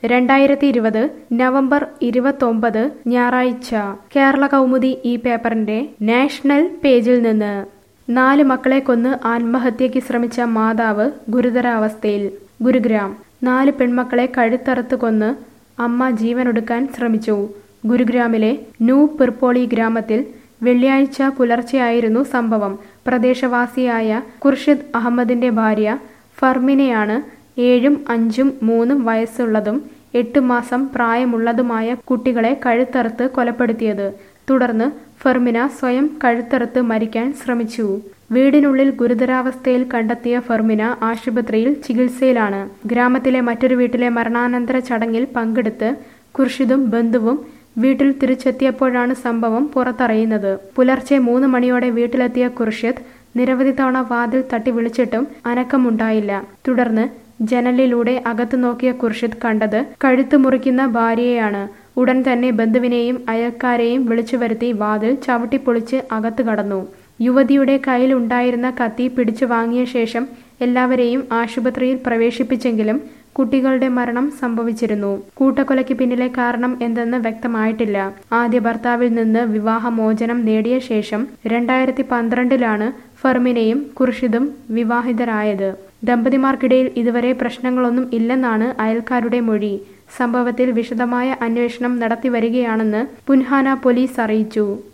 രണ്ടായിരത്തി ഇരുപത് നവംബർ ഇരുപത്തൊമ്പത് ഞായറാഴ്ച കേരള കൗമുദി ഈ പേപ്പറിന്റെ നാഷണൽ പേജിൽ നിന്ന് നാല് മക്കളെ കൊന്ന് ആത്മഹത്യയ്ക്ക് ശ്രമിച്ച മാതാവ് ഗുരുതരാവസ്ഥയിൽ ഗുരുഗ്രാം നാല് പെൺമക്കളെ കഴുത്തറുത്ത് കൊന്ന് അമ്മ ജീവനൊടുക്കാൻ ശ്രമിച്ചു ഗുരുഗ്രാമിലെ ന്യൂ പിർപ്പോളി ഗ്രാമത്തിൽ വെള്ളിയാഴ്ച പുലർച്ചെയായിരുന്നു സംഭവം പ്രദേശവാസിയായ ഖുർഷിദ് അഹമ്മദിന്റെ ഭാര്യ ഫർമിനെയാണ് ഏഴും അഞ്ചും മൂന്നും വയസ്സുള്ളതും എട്ട് മാസം പ്രായമുള്ളതുമായ കുട്ടികളെ കഴുത്തറുത്ത് കൊലപ്പെടുത്തിയത് തുടർന്ന് ഫെർമിന സ്വയം കഴുത്തറുത്ത് മരിക്കാൻ ശ്രമിച്ചു വീടിനുള്ളിൽ ഗുരുതരാവസ്ഥയിൽ കണ്ടെത്തിയ ഫെർമിന ആശുപത്രിയിൽ ചികിത്സയിലാണ് ഗ്രാമത്തിലെ മറ്റൊരു വീട്ടിലെ മരണാനന്തര ചടങ്ങിൽ പങ്കെടുത്ത് ഖുർഷിദും ബന്ധുവും വീട്ടിൽ തിരിച്ചെത്തിയപ്പോഴാണ് സംഭവം പുറത്തറിയുന്നത് പുലർച്ചെ മൂന്ന് മണിയോടെ വീട്ടിലെത്തിയ ഖുർഷിദ് നിരവധി തവണ വാതിൽ തട്ടി വിളിച്ചിട്ടും അനക്കമുണ്ടായില്ല തുടർന്ന് ജനലിലൂടെ അകത്തു നോക്കിയ ഖുർഷിദ് കണ്ടത് കഴുത്ത് മുറിക്കുന്ന ഭാര്യയെയാണ് ഉടൻ തന്നെ ബന്ധുവിനെയും അയൽക്കാരെയും വിളിച്ചു വരുത്തി വാതിൽ ചവിട്ടിപ്പൊളിച്ച് അകത്ത് കടന്നു യുവതിയുടെ കയ്യിലുണ്ടായിരുന്ന കത്തി പിടിച്ചു വാങ്ങിയ ശേഷം എല്ലാവരെയും ആശുപത്രിയിൽ പ്രവേശിപ്പിച്ചെങ്കിലും കുട്ടികളുടെ മരണം സംഭവിച്ചിരുന്നു കൂട്ടക്കൊലയ്ക്ക് പിന്നിലെ കാരണം എന്തെന്ന് വ്യക്തമായിട്ടില്ല ആദ്യ ഭർത്താവിൽ നിന്ന് വിവാഹമോചനം നേടിയ ശേഷം രണ്ടായിരത്തി പന്ത്രണ്ടിലാണ് ഫർമിനയും ഖുർഷിദും വിവാഹിതരായത് ദമ്പതിമാർക്കിടയിൽ ഇതുവരെ പ്രശ്നങ്ങളൊന്നും ഇല്ലെന്നാണ് അയൽക്കാരുടെ മൊഴി സംഭവത്തിൽ വിശദമായ അന്വേഷണം നടത്തിവരികയാണെന്ന് പുൻഹാന പോലീസ് അറിയിച്ചു